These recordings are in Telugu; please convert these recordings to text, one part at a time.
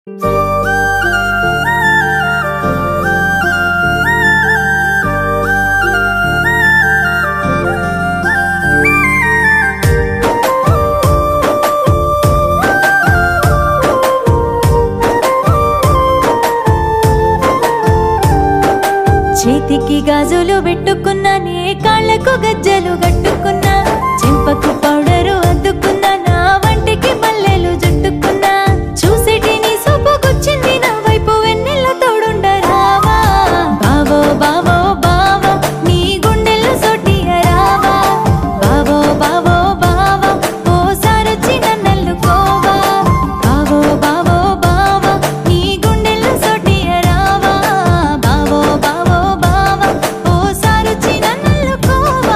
చేతికి గాజులు పెట్టుకున్నా నే కాళ్ళకు గజ్జలు కట్టుకున్నా చెంపకు పౌడరు అద్దుకున్నా నా వంటికి మల్లెలు జుట్టుకున్నా చూసేటి నీ సొప్పుకొచ్చింది నా వైపు వెన్నెల తోడుండరావా బావో బావో బావా నీ గుండెల్లో సొట్టియరావా బావో బావో బావా ఓసారొచ్చి నన్నెల్లుకోవా బావో బావో బావా నీ గుండెల్లో సొట్టియరావా బావో బావో బావా ఓసారొచ్చి నన్నెల్లుకోవా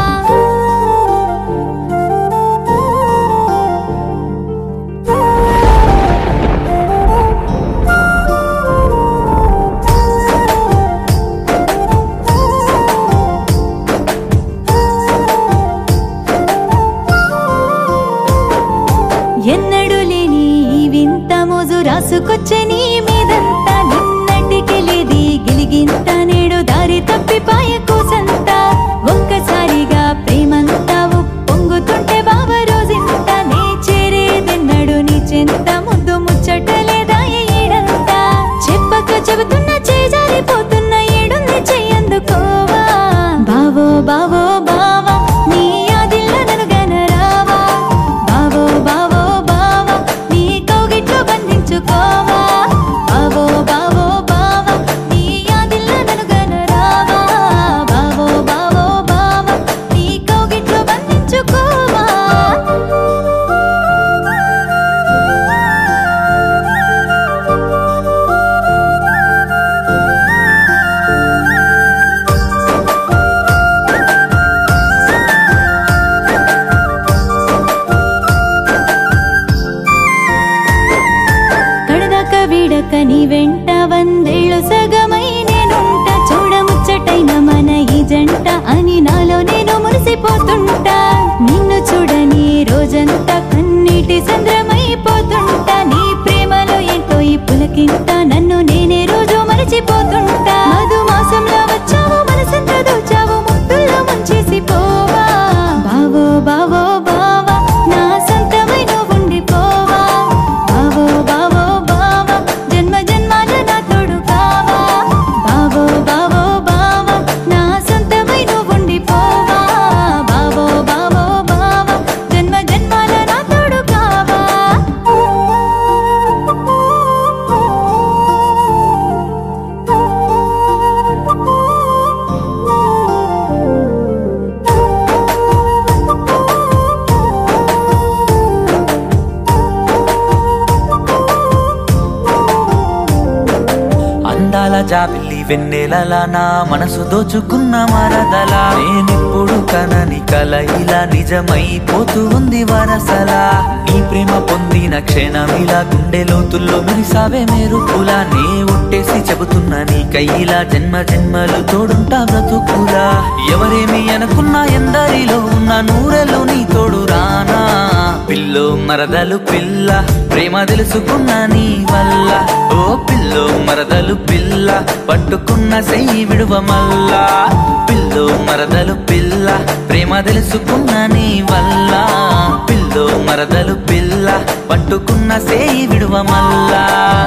ఎన్నడు లేని ఈ వింత మోజు రాసుకొచ్చే నీ మీదంతా నిన్నటికెళ్ళేది గిలిగింత నేడు దారి తప్పిపాయ కూసంత ఒక్కసారిగా ప్రేమంతా పొంగుతుంటే బావ రోజంత నే చేరేదెన్నడు నీ చెంత ముద్దు ముచ్చటలేదా ఏడంతా చెప్పక చెబుతున్న చేజారిపోతున్న ఏడుంది చెయ్యందుకోవా బావో బావో బావా నీ ఆదిల్లో నన్ను గనరావా బావో బావో బావా నీ కౌగిట్లో బంధించుకోవా బావో బావో బావా నీ ఆదిల్లో నన్ను గనరావా బావో బావో బావా నీ కౌగిట్లో బంధించుకోవా కడదాక వీడక నీ వెంట వందేళ్ళు సగమై నేనుంటా చూడముచ్చటైన మన ఈ జంట అని నాలో నేను మురిసిపోతుంటా నిన్ను చూడని రోజంతా కన్నీటి సంద్రమైపోతుంటా నీ ప్రేమలో ఏంటో ఈ పులకింత నన్ను నేనే రోజు మరచిపోతుంటా మధు మాసంలో వచ్చావు మనసంతా దోచావు ముద్దుల్లో ముంచేసి పోవా బావో బావో బావా నా సొంతమై నువ్వు ఉండిపోవా బావో బావో బావా జన్మ జన్మాల నా తోడు కావా బావో బావో బావా నా సొంతమై నువ్వు ఉండిపోవా బావో బావో బావా జన్మ జన్మాల నా తోడు కావా అందాల జాబిల్లి వెన్నెలలా నా మనసు దోచుకున్న మరదలా నేనిప్పుడు కనని కల ఇలా నిజమైపోతూ ఉంది వరసలా నీ ప్రేమ పొందిన క్షణమిలా గుండె లోతుల్లో మెరిసావే మెరుపులా నే ఒట్టేసి చెబుతున్నా నీ కయ్యిలా జన్మ జన్మలు తోడుంటా బ్రతుకులా ఎవరేమి అనుకున్నా ఎందరిలో ఉన్న నూరెలు నీ తోడు రానా పిల్లో మరదలు పిల్ల ప్రేమ తెలుసుకున్న నీ వల్ల ఓ పిల్లో మరదలు పిల్ల పట్టుకున్న సెయ్యి విడువ మల్లా పిల్లో మరదలు పిల్ల ప్రేమ తెలుసుకున్న నీ వల్ల పిల్లో మరదలు పిల్ల పట్టుకున్న సెయ్యి విడువ మల్లా